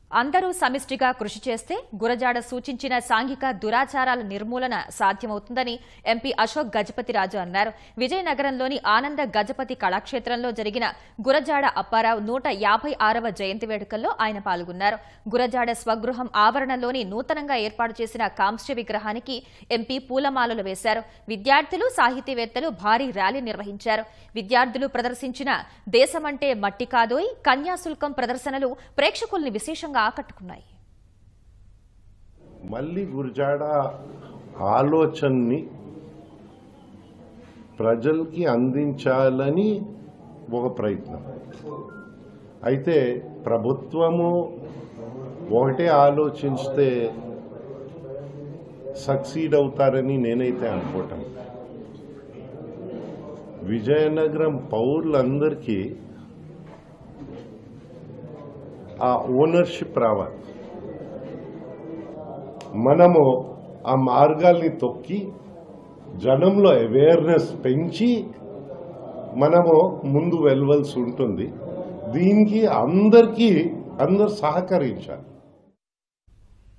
అందరూ సమిష్టిగా కృషి చేస్తే గురజాడ సూచించిన సాంఘిక దురాచారాల నిర్మూలన సాధ్యమవుతుందని ఎంపీ అశోక్ గజపతిరాజు అన్నారు విజయనగరంలోని ఆనంద గజపతి కళాక్షేత్రంలో జరిగిన గురజాడ అప్పారావు నూట యాభై ఆరవ జయంతి వేడుకల్లో ఆయన పాల్గొన్నారు గురజాడ స్వగృహం ఆవరణలోని నూతనంగా ఏర్పాటు చేసిన కాంస్య విగ్రహానికి ఎంపీ పూలమాలలు వేశారు విద్యార్థులు సాహితీవేత్తలు భారీ ర్యాలీ నిర్వహించారు విద్యార్థులు ప్రదర్శించిన దేశమంటే మట్టి కాదోయ్ కన్యాశుల్కం ప్రదర్శనలు ప్రేక్షకుల్ని విశేషంగా ఆకట్టుకున్నాయి మళ్ళీ గురజాడ ఆలోచనని ప్రజలకి అందించాలని ఒక ప్రయత్నం అయితే ప్రభుత్వము ఒకటే ఆలోచిస్తే సక్సీడ్ అవుతారని నేనైతే అనుకోవటం విజయనగరం పౌరులందరికీ ఆ ఓనర్షిప్ రావాలి మనము ఆ మార్గాల్ని తొక్కి జనంలో అవేర్నెస్ పెంచి మనము ముందు వెళ్ళవలసి ఉంటుంది దీనికి అందరికీ అందరు సహకరించాలి